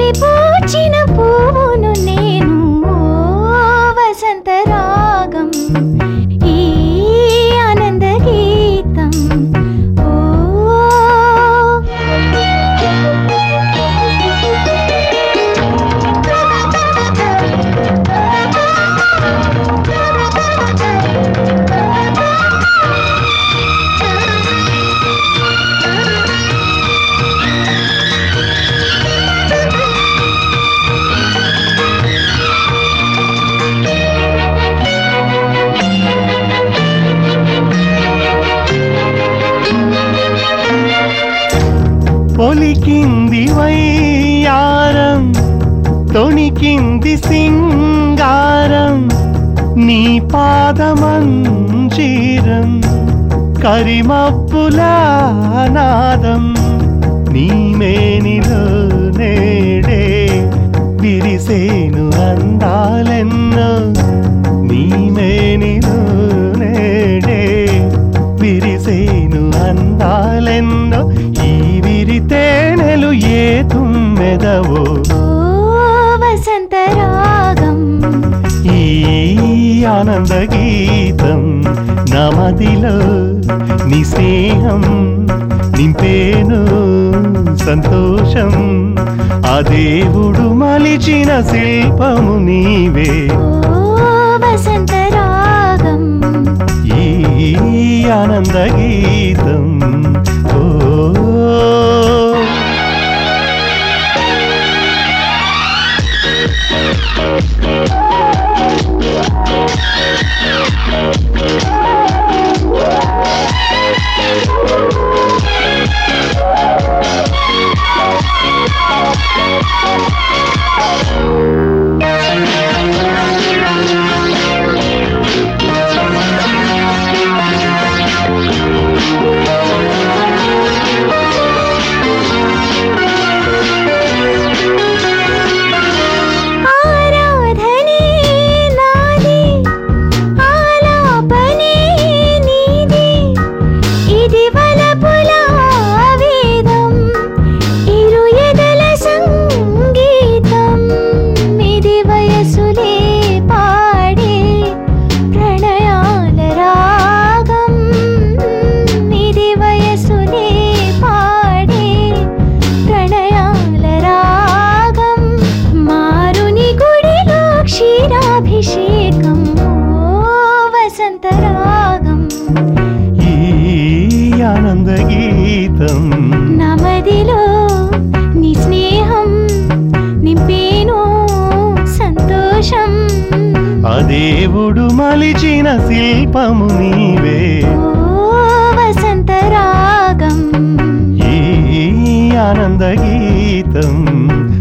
పూచిన పువ్వును నేను ఓ వసంత రాగం ఈ ఆనంద గీతం ఓ పొలికింది వయ్యారం తొణికింది సింగారం నీ పాదమంజీరం కరిమప్పుల నాదం నీ మేనిలో నేడే విరిసేను అందాలెన్నో నీ మేనిలో నేడే విరిసేను అందాలెన్నో ఈ విరితేనెలు ఏ తుమ్మెదవో ఓ వసంత రాగం ఈ ఆనంద గీతం నమదిలో నీ స్నేహం నింపేను సంతోషం ఆ దేవుడు మలిచిన శిల్పము నీవే ఓ వసంత రాగం ఈ ఆనంద గీతం ఓ ఆరాధనే నాది ఆలాపనే నీది ఇది వలపుల వేదం ఇరు ఎదల సంగీతం ఇది వయసులే పాడే ప్రణయాల రాగం ఇది వయసులే పాడే ప్రణయాల రాగం మారుని గుడిలో క్షీరాభిషేకం ఓ వసంత రాగం ఈ ఆనంద గీతం నమదిలో నీ స్నేహం నింపేను సంతోషం ఆ దేవుడు మలిచిన శిల్పము నీవే ఓ వసంత రాగం ఈ ఆనంద గీతం